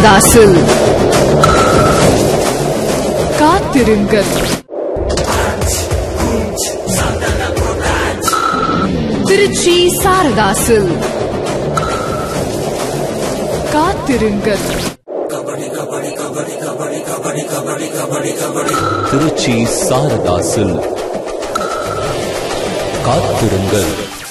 சாரதாசில் காத்திருங்கள் திருச்சி சாரதாசில் காத்திருங்கள் திருச்சி சாரதாசில் காத்திருங்கள்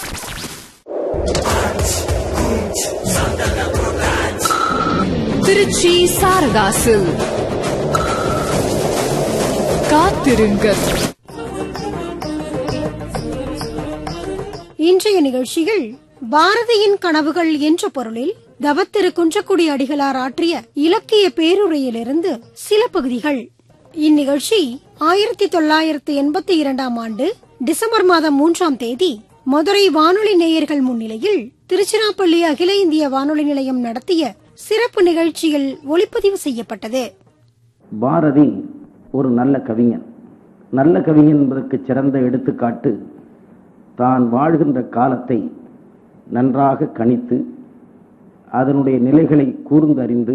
திருச்சி சாரதாசில் காத்திருங்கள் இன்றைய நிகழ்ச்சியில் பாரதியின் கனவுகள் என்ற பொருளில் தவத்திரு குன்றக்குடி அடிகளார் ஆற்றிய இலக்கிய பேருரையிலிருந்து சில பகுதிகள் இந்நிகழ்ச்சி ஆயிரத்தி தொள்ளாயிரத்து எண்பத்தி இரண்டாம் ஆண்டு டிசம்பர் மாதம் மூன்றாம் தேதி மதுரை வானொலி நேயர்கள் முன்னிலையில் திருச்சிராப்பள்ளி அகில இந்திய வானொலி நிலையம் நடத்திய சிறப்பு நிகழ்ச்சியில் ஒளிப்பதிவு செய்யப்பட்டது பாரதி ஒரு நல்ல கவிஞன் நல்ல கவிஞன் என்பதற்கு சிறந்த எடுத்துக்காட்டு தான் வாழ்கின்ற காலத்தை நன்றாக கணித்து அதனுடைய நிலைகளை கூர்ந்தறிந்து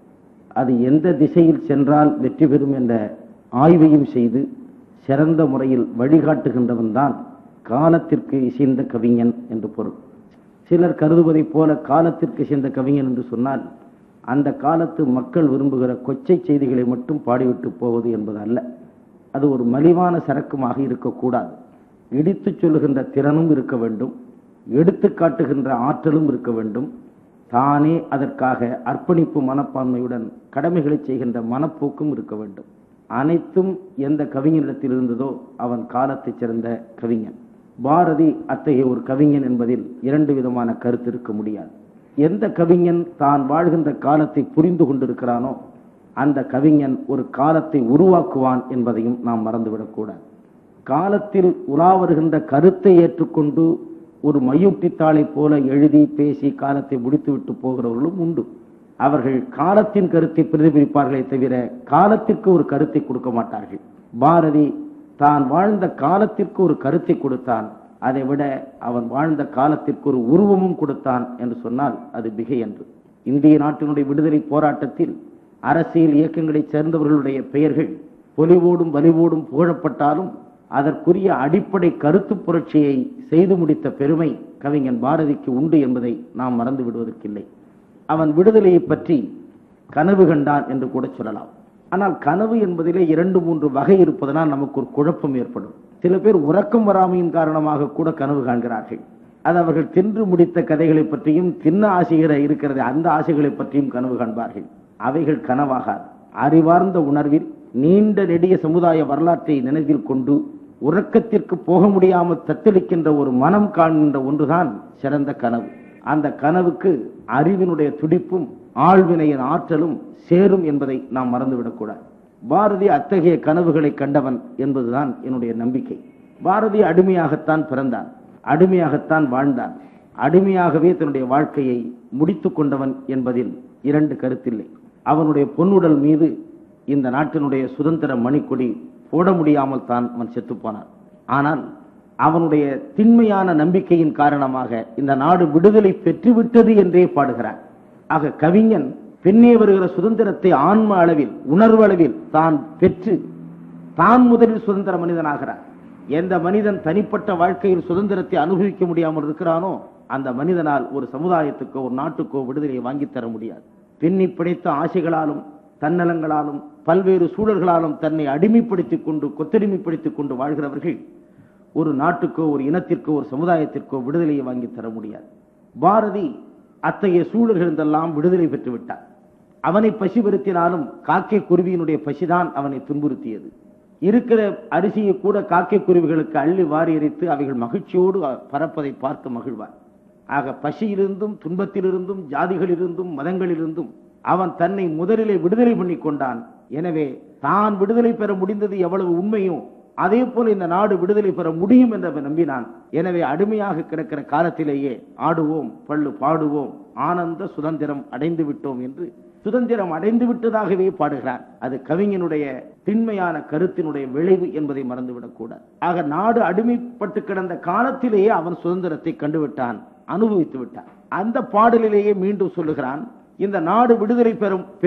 அது எந்த திசையில் சென்றால் வெற்றி பெறும் என்ற ஆய்வையும் செய்து சிறந்த முறையில் வழிகாட்டுகின்றவன் தான் காலத்திற்கு இசைந்த கவிஞன் என்று பொருள் சிலர் கருதுவதைப் போல காலத்திற்கு இசைந்த கவிஞன் என்று சொன்னால் அந்த காலத்து மக்கள் விரும்புகிற கொச்சை செய்திகளை மட்டும் பாடிவிட்டு போவது என்பது அல்ல அது ஒரு மலிவான சரக்குமாக இருக்கக்கூடாது இடித்துச் சொல்லுகின்ற திறனும் இருக்க வேண்டும் எடுத்து காட்டுகின்ற ஆற்றலும் இருக்க வேண்டும் தானே அதற்காக அர்ப்பணிப்பு மனப்பான்மையுடன் கடமைகளை செய்கின்ற மனப்போக்கும் இருக்க வேண்டும் அனைத்தும் எந்த கவிஞனிடத்தில் இருந்ததோ அவன் காலத்தைச் சிறந்த கவிஞன் பாரதி அத்தகைய ஒரு கவிஞன் என்பதில் இரண்டு விதமான கருத்து இருக்க முடியாது எந்த கவிஞன் தான் வாழ்கின்ற காலத்தை புரிந்து கொண்டிருக்கிறானோ அந்த கவிஞன் ஒரு காலத்தை உருவாக்குவான் என்பதையும் நாம் மறந்துவிடக்கூடாது காலத்தில் உலா வருகின்ற கருத்தை ஏற்றுக்கொண்டு ஒரு மையூட்டித்தாளை போல எழுதி பேசி காலத்தை முடித்துவிட்டு போகிறவர்களும் உண்டு அவர்கள் காலத்தின் கருத்தை பிரதிபலிப்பார்களே தவிர காலத்திற்கு ஒரு கருத்தை கொடுக்க மாட்டார்கள் பாரதி தான் வாழ்ந்த காலத்திற்கு ஒரு கருத்தை கொடுத்தான் அதை விட அவன் வாழ்ந்த காலத்திற்கு ஒரு உருவமும் கொடுத்தான் என்று சொன்னால் அது மிகை என்று இந்திய நாட்டினுடைய விடுதலை போராட்டத்தில் அரசியல் இயக்கங்களைச் சேர்ந்தவர்களுடைய பெயர்கள் பொலிவோடும் வலிவோடும் புகழப்பட்டாலும் அதற்குரிய அடிப்படை கருத்து புரட்சியை செய்து முடித்த பெருமை கவிஞன் பாரதிக்கு உண்டு என்பதை நாம் மறந்து விடுவதற்கில்லை அவன் விடுதலையை பற்றி கனவு கண்டான் என்று கூட சொல்லலாம் ஆனால் கனவு என்பதிலே இரண்டு மூன்று வகை இருப்பதனால் நமக்கு ஒரு குழப்பம் ஏற்படும் சில பேர் உறக்கம் வராமையின் காரணமாக கூட கனவு காண்கிறார்கள் அது அவர்கள் தின்று முடித்த கதைகளை பற்றியும் தின்ன ஆசைகிற இருக்கிறது அந்த ஆசைகளை பற்றியும் கனவு காண்பார்கள் அவைகள் கனவாகாது அறிவார்ந்த உணர்வில் நீண்ட நெடிய சமுதாய வரலாற்றை நினைவில் கொண்டு உறக்கத்திற்கு போக முடியாமல் தத்தளிக்கின்ற ஒரு மனம் காண்கின்ற ஒன்றுதான் சிறந்த கனவு அந்த கனவுக்கு அறிவினுடைய துடிப்பும் ஆழ்வினையின் ஆற்றலும் சேரும் என்பதை நாம் மறந்துவிடக்கூடாது பாரதி அத்தகைய கனவுகளை கண்டவன் என்பதுதான் என்னுடைய நம்பிக்கை பாரதி அடிமையாகத்தான் பிறந்தான் அடிமையாகத்தான் வாழ்ந்தான் அடிமையாகவே தன்னுடைய வாழ்க்கையை முடித்துக் கொண்டவன் என்பதில் இரண்டு கருத்தில்லை அவனுடைய பொன்னுடல் மீது இந்த நாட்டினுடைய சுதந்திர மணிக்கொடி போட முடியாமல் தான் அவன் செத்துப்போனான் ஆனால் அவனுடைய திண்மையான நம்பிக்கையின் காரணமாக இந்த நாடு விடுதலை பெற்றுவிட்டது என்றே பாடுகிறான் ஆக கவிஞன் பின்னே வருகிற சுதந்திரத்தை ஆன்ம அளவில் உணர்வு அளவில் தான் பெற்று தான் முதலில் சுதந்திர மனிதனாகிறான் எந்த மனிதன் தனிப்பட்ட வாழ்க்கையில் சுதந்திரத்தை அனுபவிக்க முடியாமல் இருக்கிறானோ அந்த மனிதனால் ஒரு சமுதாயத்துக்கோ ஒரு நாட்டுக்கோ விடுதலையை வாங்கித் தர முடியாது பின்னி பிடித்த ஆசைகளாலும் தன்னலங்களாலும் பல்வேறு சூழல்களாலும் தன்னை அடிமைப்படுத்திக் கொண்டு கொத்தடிமைப்படுத்திக் கொண்டு வாழ்கிறவர்கள் ஒரு நாட்டுக்கோ ஒரு இனத்திற்கோ ஒரு சமுதாயத்திற்கோ விடுதலையை வாங்கி தர முடியாது பாரதி அத்தகைய சூழல்களெல்லாம் விடுதலை பெற்று விட்டார் அவனை பசி வருத்தினாலும் காக்கை குருவியினுடைய பசிதான் அவனை துன்புறுத்தியது இருக்கிற அரிசியை கூட காக்கை குருவிகளுக்கு அள்ளி வாரி எரித்து அவைகள் மகிழ்ச்சியோடு பறப்பதை பார்த்து மகிழ்வார் ஆக பசியிலிருந்தும் துன்பத்திலிருந்தும் ஜாதிகளிலிருந்தும் மதங்களிலிருந்தும் அவன் தன்னை முதலிலே விடுதலை பண்ணி கொண்டான் எனவே தான் விடுதலை பெற முடிந்தது எவ்வளவு உண்மையோ அதே போல இந்த நாடு விடுதலை பெற முடியும் என்று அவன் நம்பினான் எனவே அடிமையாக கிடக்கிற காலத்திலேயே ஆடுவோம் பள்ளு பாடுவோம் ஆனந்த சுதந்திரம் அடைந்து விட்டோம் என்று சுதந்திரம் அடைந்து விட்டதாகவே பாடுகிறார் அது கவிஞனுடைய திண்மையான கருத்தினுடைய விளைவு என்பதை மறந்துவிடக்கூடாது ஆக நாடு அடிமைப்பட்டு கிடந்த காலத்திலேயே அவன் சுதந்திரத்தை கண்டுவிட்டான் அனுபவித்து விட்டான் அந்த பாடலிலேயே மீண்டும் சொல்லுகிறான் இந்த நாடு விடுதலை பெறும்